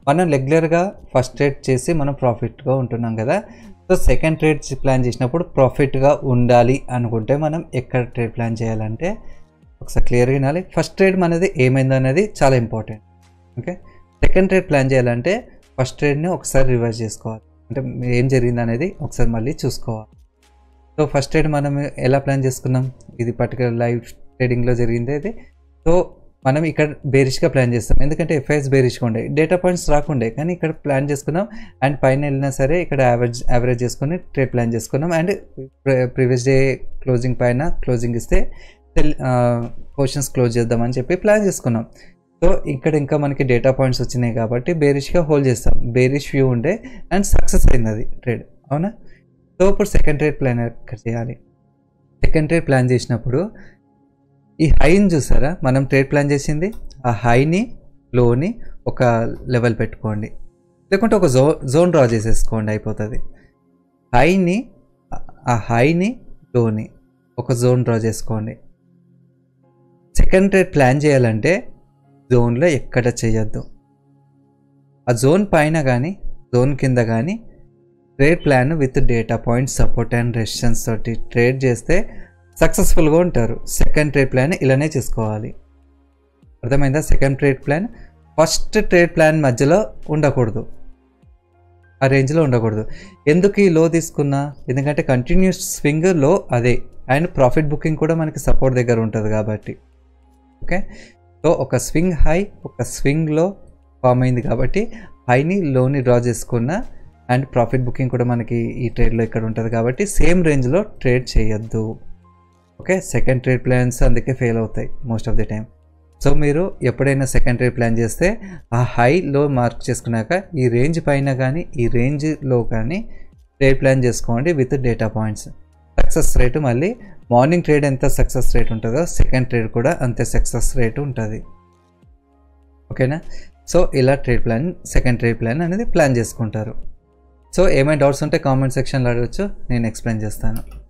మనం రెగ్యులర్గా first trade చేసి మనం ప్రాఫిట్గా ఉంటున్నాం కదా సో సెకండ్ ట్రేడ్ ప్లాన్ చేసినప్పుడు ప్రాఫిట్గా ఉండాలి అనుకుంటే మనం ఎక్కడ ట్రేడ్ ప్లాన్ చేయాలంటే ఒకసారి క్లియర్గా వినాలి ఫస్ట్ ట్రేడ్ మనది ఏమైంది అనేది చాలా important okay second trade plan చేయాలంటే ఫస్ట్ ట్రేడ్ని ఒకసారి రివర్స్ చేసుకోవాలి అంటే ఏం జరిగింది అనేది ఒకసారి మళ్ళీ చూసుకోవాలి సో ఫస్ట్ ట్రేడ్ మనం ఎలా ప్లాన్ చేసుకున్నాం ఇది పర్టికులర్ లైవ్ ట్రేడింగ్లో జరిగింది ఇది సో మనం ఇక్కడ బేరిష్గా ప్లాన్ చేస్తాం ఎందుకంటే ఎఫ్ఐఎస్ బేరిష్గా ఉండే డేటా పాయింట్స్ రాకుండే కానీ ఇక్కడ ప్లాన్ చేసుకున్నాం అండ్ పైన వెళ్ళినా సరే ఇక్కడ యావరేజ్ యావరేజ్ చేసుకొని ట్రేడ్ ప్లాన్ చేసుకున్నాం అండ్ ప్రీవియస్ డే క్లోజింగ్ పైన క్లోజింగ్ ఇస్తే క్వశ్చన్స్ క్లోజ్ చేద్దామని చెప్పి ప్లాన్ చేసుకున్నాం సో ఇక్కడ ఇంకా మనకి డేటా పాయింట్స్ వచ్చినాయి కాబట్టి బేరిష్గా హోల్డ్ చేస్తాం బేరిష్ వ్యూ ఉండే అండ్ సక్సెస్ అయింది అది ట్రేడ్ అవునా సో ఇప్పుడు సెకండ్ ట్రేడ్ ప్లాన్ ఎక్కడ చేయాలి సెకండ్ ట్రేడ్ ప్లాన్ చేసినప్పుడు ఈ హైని చూసారా మనం ట్రేడ్ ప్లాన్ చేసింది ఆ హైని లోని ఒక లెవెల్ పెట్టుకోండి లేకుంటే ఒక జో జోన్ డ్రా చేసేసుకోండి అయిపోతుంది హైని ఆ హైని లోని ఒక జోన్ డ్రా చేసుకోండి సెకండ్ ట్రేడ్ ప్లాన్ చేయాలంటే జోన్లో ఎక్కడ చేయొద్దు ఆ జోన్ పైన కానీ జోన్ కింద కానీ trade plan with data points support and resistance తోటి ట్రేడ్ చేస్తే సక్సెస్ఫుల్గా ఉంటారు సెకండ్ ట్రేడ్ ప్లాన్ ఇలానే చేసుకోవాలి అర్థమైందా second trade plan first trade plan మధ్యలో ఉండకూడదు ఆ రేంజ్లో ఉండకూడదు ఎందుకు ఈ లో తీసుకున్నా ఎందుకంటే కంటిన్యూస్ స్వింగ్ లో అదే అండ్ ప్రాఫిట్ బుకింగ్ కూడా మనకి సపోర్ట్ దగ్గర ఉంటుంది కాబట్టి ఓకే సో ఒక స్వింగ్ హై ఒక స్వింగ్లో ఫామ్ అయింది కాబట్టి హైని లోని డ్రా చేసుకున్న అండ్ ప్రాఫిట్ బుకింగ్ కూడా మనకి ఈ ట్రేడ్లో ఇక్కడ ఉంటుంది కాబట్టి సేమ్ రేంజ్లో ట్రేడ్ చేయొద్దు ఓకే సెకండ్ ట్రేడ్ ప్లాన్స్ అందుకే ఫెయిల్ అవుతాయి most of the time so మీరు ఎప్పుడైనా సెకండ్ ట్రేడ్ ప్లాన్ చేస్తే ఆ హైలో మార్క్ చేసుకున్నాక ఈ రేంజ్ పైన కానీ ఈ రేంజ్లో కానీ ట్రేడ్ ప్లాన్ చేసుకోండి with data points success rate మళ్ళీ మార్నింగ్ ట్రేడ్ ఎంత సక్సెస్ రేట్ ఉంటుందో సెకండ్ ట్రేడ్ కూడా అంతే సక్సెస్ రేటు ఉంటుంది ఓకేనా సో ఇలా trade plan second trade plan అనేది ప్లాన్ చేసుకుంటారు సో ఏమైనా డౌట్స్ ఉంటే కామెంట్ సెక్షన్లో అడగచ్చు నేను ఎక్స్ప్లెయిన్ చేస్తాను